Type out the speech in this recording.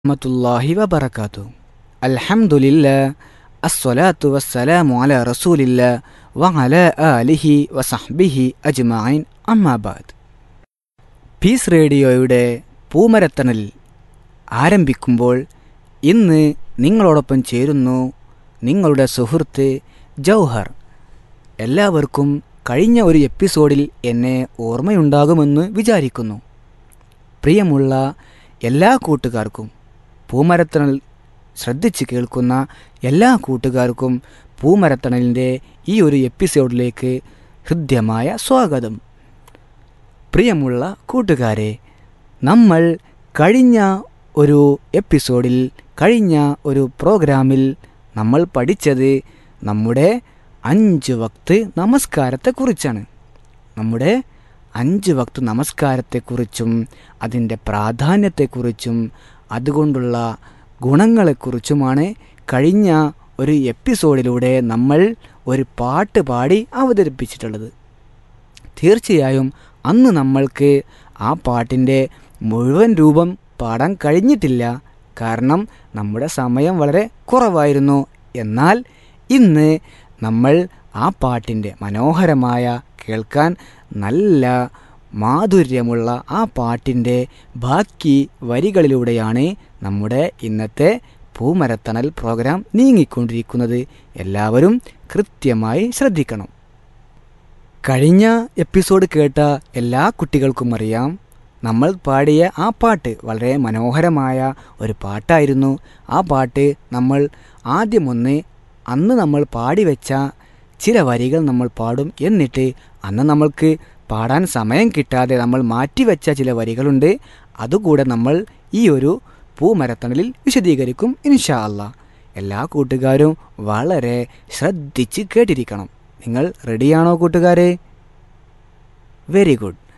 വറഹ്മത്തുള്ളാഹി വബറകാതുഹു അൽഹംദുലില്ലാ അസ്സലാത്തു വസ്സലാമു അലാ റസൂലില്ലാ വഅലാ ആലിഹി വസഹ്ബിഹി അജ്മഈൻ അമ്മാ ബഅദ് പീസ് റേഡിയോയുടെ പൂമരത്തണൽ ആരംഭിക്കുമ്പോൾ ഇന്ന് നിങ്ങളോടൊപ്പം ചേരുന്നു നിങ്ങളുടെ സുഹൃത്ത് ജൗഹർ എല്ലാവർക്കും കഴിഞ്ഞ ഒരു എപ്പിസോഡിൽ എന്നെ ഓർമ്മയുണ്ടാകുമെന്ന് വിചാരിക്കുന്നു പ്രിയമുള്ള എല്ലാ കൂട്ടുകാർക്കും പൂമരത്തണൽ ശ്രദ്ധിച്ച് കേൾക്കുന്ന എല്ലാ കൂട്ടുകാർക്കും പൂമരത്തണലിൻ്റെ ഈ ഒരു എപ്പിസോഡിലേക്ക് ഹൃദ്യമായ സ്വാഗതം പ്രിയമുള്ള കൂട്ടുകാരെ നമ്മൾ കഴിഞ്ഞ ഒരു എപ്പിസോഡിൽ കഴിഞ്ഞ ഒരു പ്രോഗ്രാമിൽ നമ്മൾ പഠിച്ചത് നമ്മുടെ അഞ്ച് വക്ത് നമസ്കാരത്തെക്കുറിച്ചാണ് നമ്മുടെ അഞ്ച് വക്ത് നമസ്കാരത്തെക്കുറിച്ചും അതിൻ്റെ പ്രാധാന്യത്തെക്കുറിച്ചും അതുകൊണ്ടുള്ള ഗുണങ്ങളെക്കുറിച്ചുമാണ് കഴിഞ്ഞ ഒരു എപ്പിസോഡിലൂടെ നമ്മൾ ഒരു പാട്ട് പാടി അവതരിപ്പിച്ചിട്ടുള്ളത് തീർച്ചയായും അന്ന് നമ്മൾക്ക് ആ പാട്ടിൻ്റെ മുഴുവൻ രൂപം പാടാൻ കഴിഞ്ഞിട്ടില്ല കാരണം നമ്മുടെ സമയം വളരെ കുറവായിരുന്നു എന്നാൽ ഇന്ന് നമ്മൾ ആ പാട്ടിൻ്റെ മനോഹരമായ കേൾക്കാൻ നല്ല മാധുര്യമുള്ള ആ പാട്ടിൻ്റെ ബാക്കി വരികളിലൂടെയാണ് നമ്മുടെ ഇന്നത്തെ പൂമരത്തണൽ പ്രോഗ്രാം നീങ്ങിക്കൊണ്ടിരിക്കുന്നത് എല്ലാവരും കൃത്യമായി ശ്രദ്ധിക്കണം കഴിഞ്ഞ എപ്പിസോഡ് കേട്ട എല്ലാ കുട്ടികൾക്കും അറിയാം നമ്മൾ പാടിയ ആ പാട്ട് വളരെ മനോഹരമായ ഒരു പാട്ടായിരുന്നു ആ പാട്ട് നമ്മൾ ആദ്യമൊന്ന് അന്ന് നമ്മൾ പാടി വെച്ച ചില വരികൾ നമ്മൾ പാടും എന്നിട്ട് അന്ന് നമ്മൾക്ക് പാടാൻ സമയം കിട്ടാതെ നമ്മൾ മാറ്റിവെച്ച ചില വരികളുണ്ട് അതുകൂടെ നമ്മൾ ഈ ഒരു പൂമരത്തണലിൽ വിശദീകരിക്കും ഇൻഷാ അല്ല എല്ലാ കൂട്ടുകാരും വളരെ ശ്രദ്ധിച്ച് കേട്ടിരിക്കണം നിങ്ങൾ റെഡിയാണോ കൂട്ടുകാരെ വെരി ഗുഡ്